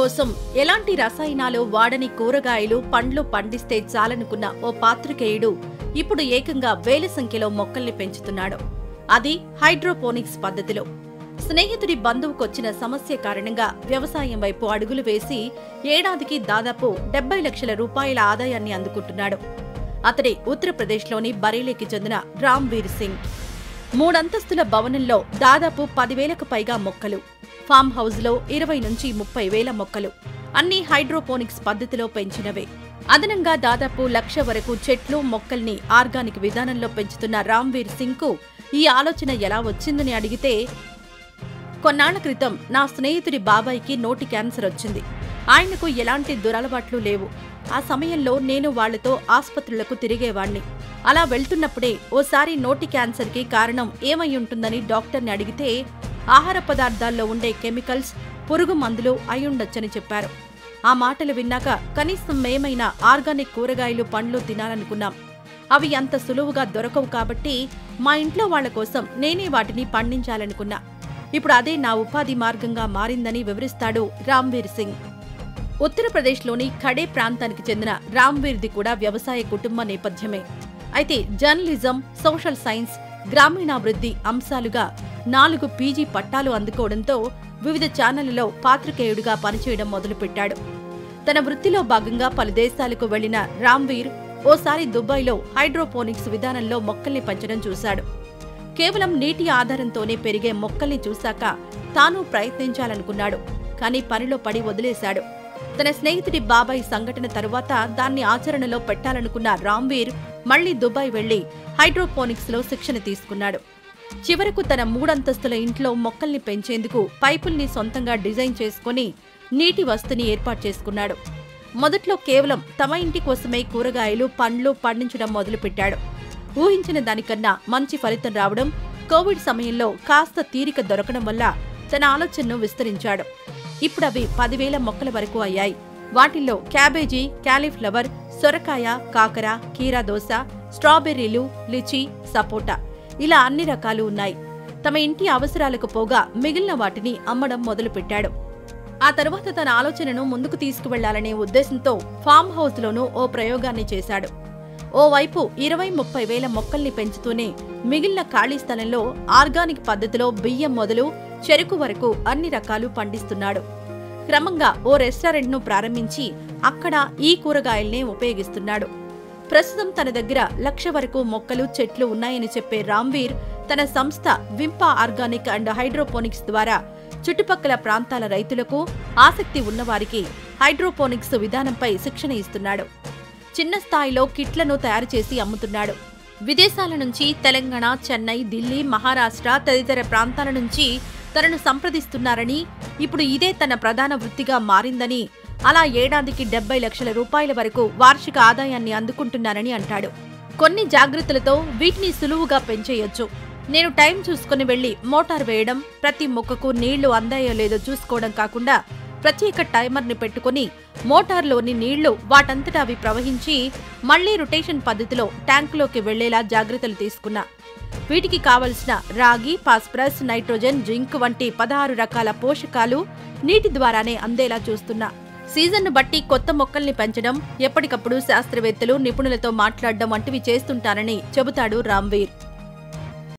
కోసం ఎలాంటి రసాయనాలు వాడని కూరగాయలు పండ్లు పండిస్తే చాలనుకున్న ఓ పాత్రికేయుడు ఇప్పుడు ఏకంగా వేల సంఖ్యలో మొక్కల్ని పెంచుతున్నాడు అది హైడ్రోపోనిక్స్ పద్ధతిలో స్నేహితుడి బంధువుకొచ్చిన సమస్య కారణంగా వ్యవసాయం వైపు అడుగులు వేసి ఏడాదికి దాదాపు డెబ్బై లక్షల రూపాయల ఆదాయాన్ని అందుకుంటున్నాడు అతడి ఉత్తరప్రదేశ్లోని బరేలీకి చెందిన రామ్ వీర్ సింగ్ మూడంతస్తుల భవనంలో దాదాపు పదివేలకు పైగా మొక్కలు ఫామ్ హౌస్లో ఇరవై నుంచి ముప్పై వేల మొక్కలు అన్ని హైడ్రోపోనిక్స్ పద్ధతిలో పెంచినవే అదనంగా దాదాపు లక్ష వరకు చెట్లు మొక్కల్ని ఆర్గానిక్ విధానంలో పెంచుతున్న రామ్వీర్ సింగ్ కు ఈ ఆలోచన ఎలా వచ్చిందని అడిగితే కొన్నాళ్ల క్రితం నా స్నేహితుడి బాబాయికి నోటి క్యాన్సర్ వచ్చింది ఆయనకు ఎలాంటి దురలవాట్లు లేవు ఆ సమయంలో నేను వాళ్లతో ఆస్పత్రులకు తిరిగేవాణ్ణి అలా వెళ్తున్నప్పుడే ఓసారి నోటి క్యాన్సర్కి కారణం ఏమై ఉంటుందని డాక్టర్ని అడిగితే ఆహార పదార్థాల్లో ఉండే కెమికల్స్ పురుగు మందులు అయ్యుండొచ్చని చెప్పారు ఆ మాటలు విన్నాక కనీసం మేమైనా ఆర్గానిక్ కూరగాయలు పండ్లు తినాలనుకున్నాం అవి అంత సులువుగా దొరకవు కాబట్టి మా ఇంట్లో వాళ్ల కోసం నేనే వాటిని పండించాలనుకున్నా ఇప్పుడు అదే నా ఉపాధి మార్గంగా మారిందని వివరిస్తాడు రామ్వీర్ సింగ్ ఉత్తరప్రదేశ్లోని ఖడే ప్రాంతానికి చెందిన రామ్వీర్ది కూడా వ్యవసాయ కుటుంబ నేపథ్యమే అయితే జర్నలిజం సోషల్ సైన్స్ గ్రామీణాభివృద్ధి అంశాలుగా నాలుగు పీజీ పట్టాలు అందుకోవడంతో వివిధ ఛానళ్లలో పాత్రికేయుడిగా పనిచేయడం మొదలుపెట్టాడు తన వృత్తిలో భాగంగా పలు దేశాలకు వెళ్లిన రామ్వీర్ ఓసారి దుబాయ్లో హైడ్రోపోనిక్స్ విధానంలో మొక్కల్ని పెంచడం చూశాడు కేవలం నీటి ఆధారంతోనే పెరిగే మొక్కల్ని చూశాక తాను ప్రయత్నించాలనుకున్నాడు కానీ పనిలో పడి వదిలేశాడు తన స్నేహితుడి బాబాయ్ సంఘటన తరువాత దాన్ని ఆచరణలో పెట్టాలనుకున్న రామ్వీర్ మళ్లీ దుబాయ్ వెళ్లి హైడ్రోపోనిక్స్ లో శిక్షణ తీసుకున్నాడు చివరకు తన మూడంతస్తుల ఇంట్లో మొక్కల్ని పెంచేందుకు పైపుల్ని సొంతంగా డిజైన్ చేసుకుని నీటి వస్తుని ఏర్పాటు చేసుకున్నాడు మొదట్లో కేవలం తమ ఇంటి కోసమే కూరగాయలు పండ్లు పండించడం మొదలుపెట్టాడు ఊహించిన దానికన్నా మంచి ఫలితం రావడం కోవిడ్ సమయంలో కాస్త తీరిక దొరకడం వల్ల తన ఆలోచనను విస్తరించాడు ఇప్పుడు అవి పదివేల మొక్కల వరకు అయ్యాయి వాటిల్లో క్యాబేజీ క్యాలీఫ్లవర్ సొరకాయ కాకర కీరా దోస స్ట్రాబెర్రీలు లిచీ సపోటా ఇలా అన్ని రకాలు ఉన్నాయి తమ ఇంటి అవసరాలకు పోగా మిగిలిన వాటిని అమ్మడం మొదలుపెట్టాడు ఆ తరువాత తన ఆలోచనను ముందుకు తీసుకువెళ్లాలనే ఉద్దేశంతో ఫామ్ హౌస్లోనూ ఓ ప్రయోగాన్ని చేశాడు ఓవైపు ఇరవై ముప్పై వేల మొక్కల్ని పెంచుతూనే మిగిలిన ఖాళీ స్థలంలో ఆర్గానిక్ పద్ధతిలో బియ్యం మొదలు చెరుకు వరకు అన్ని రకాలు పండిస్తున్నాడు క్రమంగా ఓ రెస్టారెంట్ను ప్రారంభించి అక్కడ ఈ కూరగాయల్నే ఉపయోగిస్తున్నాడు ప్రస్తుతం తన దగ్గర లక్ష వరకు మొక్కలు చెట్లు ఉన్నాయని చెప్పే రామ్వీర్ తన సంస్థ వింపా ఆర్గానిక్ అండ్ హైడ్రోపోనిక్స్ ద్వారా చుట్టుపక్కల ప్రాంతాల రైతులకు ఆసక్తి ఉన్నవారికి హైడ్రోపోనిక్స్ విధానంపై శిక్షణ ఇస్తున్నాడు చిన్న స్థాయిలో కిట్లను తయారు చేసి అమ్ముతున్నాడు విదేశాల నుంచి తెలంగాణ చెన్నై ఢిల్లీ మహారాష్ట్ర తదితర ప్రాంతాల నుంచి తనను సంప్రదిస్తున్నారని ఇప్పుడు ఇదే తన ప్రధాన వృత్తిగా మారిందని అలా ఏడాదికి డెబ్బై లక్షల రూపాయల వరకు వార్షిక ఆదాయాన్ని అందుకుంటున్నానని అంటాడు కొన్ని జాగ్రత్తలతో వీటిని సులువుగా పెంచేయొచ్చు నేను టైం చూసుకుని వెళ్లి మోటార్ వేయడం ప్రతి మొక్కకు నీళ్లు అందాయో లేదో చూసుకోవడం కాకుండా ప్రత్యేక టైమర్ని పెట్టుకుని మోటార్లోని నీళ్లు వాటంతటా అవి ప్రవహించి మళ్లీ రొటేషన్ పద్ధతిలో ట్యాంకులోకి వెళ్లేలా జాగ్రత్తలు తీసుకున్నా వీటికి కావలసిన రాగి పాస్పరస్ నైట్రోజన్ జింక్ వంటి పదహారు రకాల పోషకాలు నీటి ద్వారానే అందేలా చూస్తున్నా సీజన్ను బట్టి కొత్త మొక్కల్ని పెంచడం ఎప్పటికప్పుడు శాస్త్రవేత్తలు నిపుణులతో మాట్లాడడం వంటివి చేస్తుంటానని చెబుతాడు రామ్వీర్